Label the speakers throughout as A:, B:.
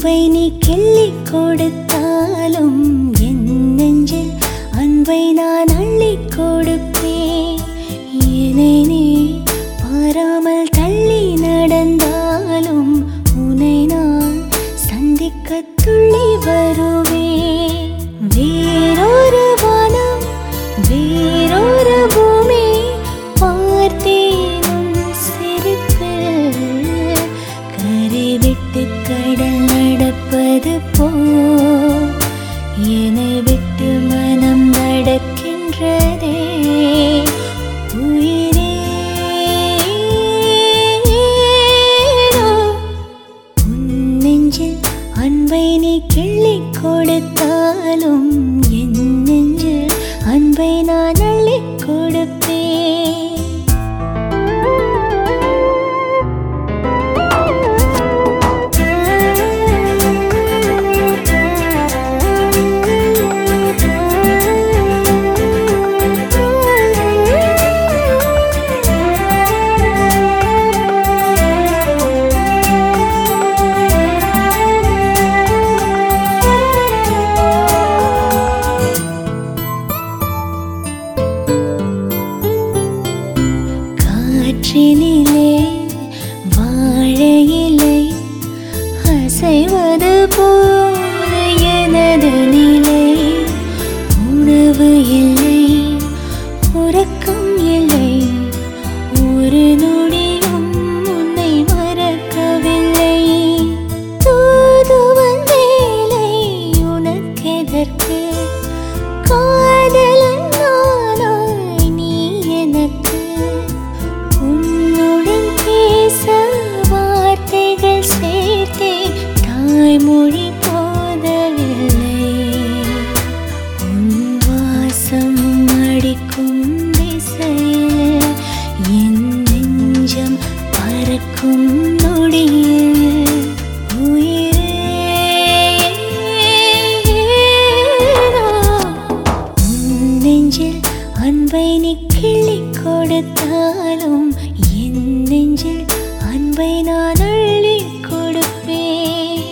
A: அன்பை நீ கிள்ளிக் கொடுத்தாலும் என் நெஞ்சில் அன்பை நான் அள்ளிக் கொடுப்பேன் என்னை நீ பாராமல் தள்ளி நடந்தாலும் உன்னை நான் சந்திக்க துள்ளி வருவேன் வேறொரு வானம் வேறொரு பூமி பார்த்தேன் உன் சிரிப்பில் கரை விட்டு கடல் நடப்பது போ என்னை விட்டு மனம் நடக்கின்றதே உயிரே உன் நெஞ்சில் அன்பை நீ கிள்ளிக் கொடுத்தாலும் என் நெஞ்சில் அன்பை நான் அள்ளிக் கொடுப்பேன் காற்றினிலே வாழையிலை அசைவது போல எனது நிலை உணவு இல்லை உறக்கம் இல்லை ஒரு நொடியும் உன்னை மறக்கவில்லை தூதுவன் வேலை உனக்கெதற்கு காதலன் நானாய் நீ எனக்கு உன்னுடன் பேச வார்த்தைகள் சேர்த்தே தாய்மொழி போதவில்லை உன் வாசம் அடிக்கும் திசையில் என் நெஞ்சம் பறக்கும் நொடியில் உயிரே உன் நெஞ்சில் அன்பை நீ கிள்ளிக் கொடுத்தாலும் என் நெஞ்சில் அன்பை நான் அள்ளிக் கொடுப்பேன்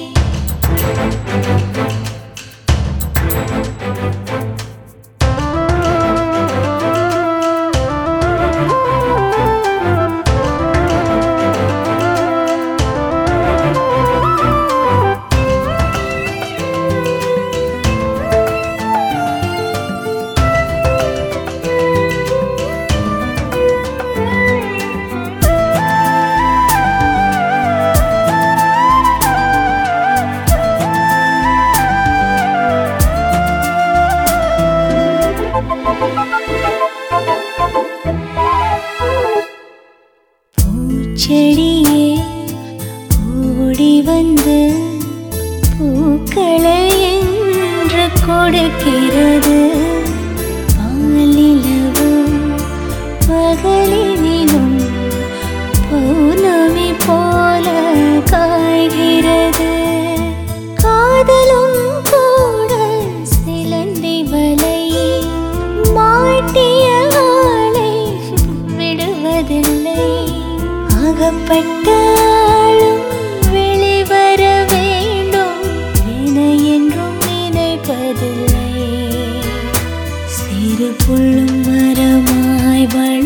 A: பூச்செடியே ஓடி வந்து பூக்களை என்று கொடுக்கிறது பாலிலவு பகலினிலும் பௌர்ணமி போல காய்கிறது காதலும் கூட சிலந்தி வலை மாட்டிய ஆளை விடுவதில்லை அகப்பட்டாலும் வெளிவர வேண்டும் என என்றும் நினைப்பதில்லை சிறு புல்லும் மரமாய் வள